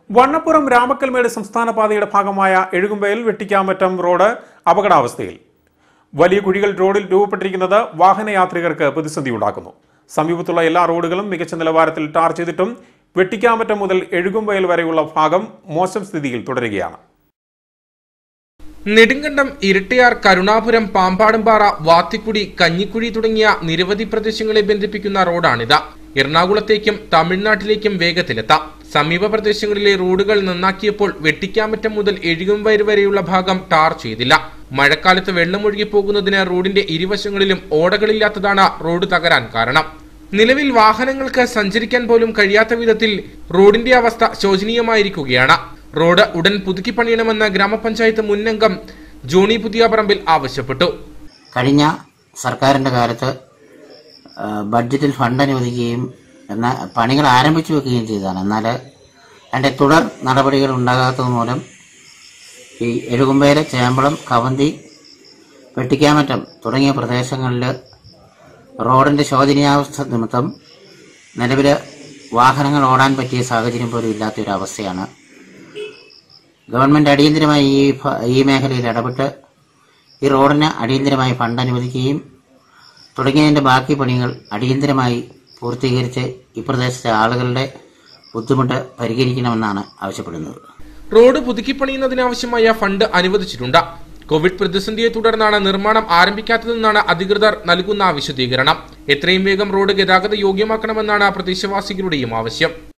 വണ്ണപ്പുറം രാമക്കൽമേട് സംസ്ഥാന പാതയുടെ ഭാഗമായ എഴുകുമ്പയിൽ വെട്ടിക്കാമറ്റം റോഡ് അപകടാവസ്ഥയിൽ വലിയ കുഴികൾ റോഡിൽ രൂപപ്പെട്ടിരിക്കുന്നത് വാഹനയാത്രികർക്ക് പ്രതിസന്ധി ഉണ്ടാക്കുന്നു സമീപത്തുള്ള എല്ലാ റോഡുകളും മികച്ച നിലവാരത്തിൽ ടാർ ചെയ്തിട്ടും വെട്ടിക്കാമറ്റം മുതൽ എഴുകുമ്പയൽ വരെയുള്ള ഭാഗം മോശം സ്ഥിതിയിൽ തുടരുകയാണ് നെടുങ്കണ്ടം ഇരട്ടിയാർ കരുണാപുരം പാമ്പാടുംപാറ വാത്തിക്കുടി കഞ്ഞിക്കുഴി തുടങ്ങിയ നിരവധി പ്രദേശങ്ങളെ ബന്ധിപ്പിക്കുന്ന റോഡാണിത് എറണാകുളത്തേക്കും തമിഴ്നാട്ടിലേക്കും വേഗത്തിലെത്താം സമീപ പ്രദേശങ്ങളിലെ റോഡുകൾ നന്നാക്കിയപ്പോൾ വെട്ടിക്കാമറ്റം മുതൽ എഴുകുംവയർ വരെയുള്ള ഭാഗം ടാർ ചെയ്തില്ല മഴക്കാലത്ത് വെള്ളമൊഴുകി പോകുന്നതിന് റോഡിന്റെ ഇരുവശങ്ങളിലും ഓടകളില്ലാത്തതാണ് റോഡ് തകരാൻ കാരണം നിലവിൽ വാഹനങ്ങൾക്ക് സഞ്ചരിക്കാൻ പോലും കഴിയാത്ത വിധത്തിൽ റോഡിന്റെ അവസ്ഥ ശോചനീയമായിരിക്കുകയാണ് റോഡ് ഉടൻ പുതുക്കി പണിയണമെന്ന് ഗ്രാമപഞ്ചായത്ത് മുന്നംഗം ജോണി പുതിയാപറമ്പിൽ ആവശ്യപ്പെട്ടു കഴിഞ്ഞ സർക്കാരിൻ്റെ കാലത്ത് ആ, ബഡ്ജറ്റിൽ ഫണ്ട് അനുവദിക്കുകയും എന്നാൽ പണികൾ ആരംഭിച്ചു വെക്കുകയും ചെയ്തതാണ് എന്നാൽ അതിൻ്റെ തുടർ നടപടികൾ ഉണ്ടാകാത്തത് മൂലം ഈ എഴുകുമ്പേര ചേമ്പളം കവന്തി വെട്ടിക്കാമറ്റം തുടങ്ങിയ പ്രദേശങ്ങളിൽ റോഡിൻ്റെ ശോചനീയാവസ്ഥ നിമിത്തം നിലവിൽ വാഹനങ്ങൾ ഓടാൻ പറ്റിയ സാഹചര്യം പോലും ഇല്ലാത്തൊരവസ്ഥയാണ് ഗവൺമെൻറ് അടിയന്തരമായി ഈ ഭ- ഈ മേഖലയിൽ ഇടപെട്ട് ഈ റോഡിന് അടിയന്തരമായി ഫണ്ട് അനുവദിക്കുകയും തുടങ്ങിയതിൻ്റെ ബാക്കി പണികൾ അടിയന്തരമായി പൂർത്തീകരിച്ച് ഈ പ്രദേശത്തെ ആളുകളുടെ ബുദ്ധിമുട്ട് പരിഹരിക്കണമെന്നാണ് ആവശ്യപ്പെടുന്നത് റോഡ് പുതുക്കിപ്പണിയുന്നതിനാവശ്യമായ ഫണ്ട് അനുവദിച്ചിട്ടുണ്ട് കോവിഡ് പ്രതിസന്ധിയെ തുടർന്നാണ് നിർമ്മാണം ആരംഭിക്കാത്തതെന്നാണ് അധികൃതർ നൽകുന്ന വിശദീകരണം എത്രയും വേഗം റോഡ് ഗതാഗത യോഗ്യമാക്കണമെന്നാണ് പ്രദേശവാസികളുടെയും ആവശ്യം